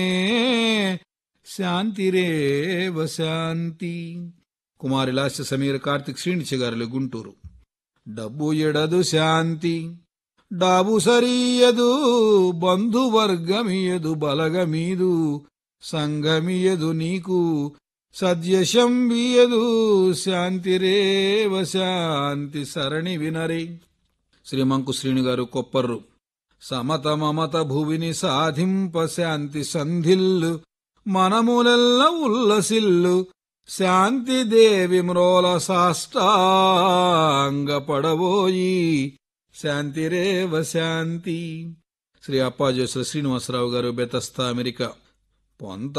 శాంతిరేవ శాంతి కుమారి లాస్య సమీర కార్తిక్ శ్రీనిచ గారులు గుంటూరు డబ్బు ఎడదు శాంతి డాబు సరియదు బంధువర్గమియదు బలగమీదు సంగమియదు నీకు సద్యశంబియదు శాంతిరేవ శాంతి సరణి వినరే శ్రీమంకు శ్రీని గారు కొప్పర్రు సమత మమత భువిని సాధింప శాంతి సంధిల్లు మనములెల్ల ఉల్లసిల్లు శాంతి దేవి మ్రోల సాష్టాంగ పడబోయి శాంతిరేవ శాంతి శ్రీ అప్పాజోశ్ర శ్రీనివాసరావు గారు బెతస్తా అమెరికా పొంత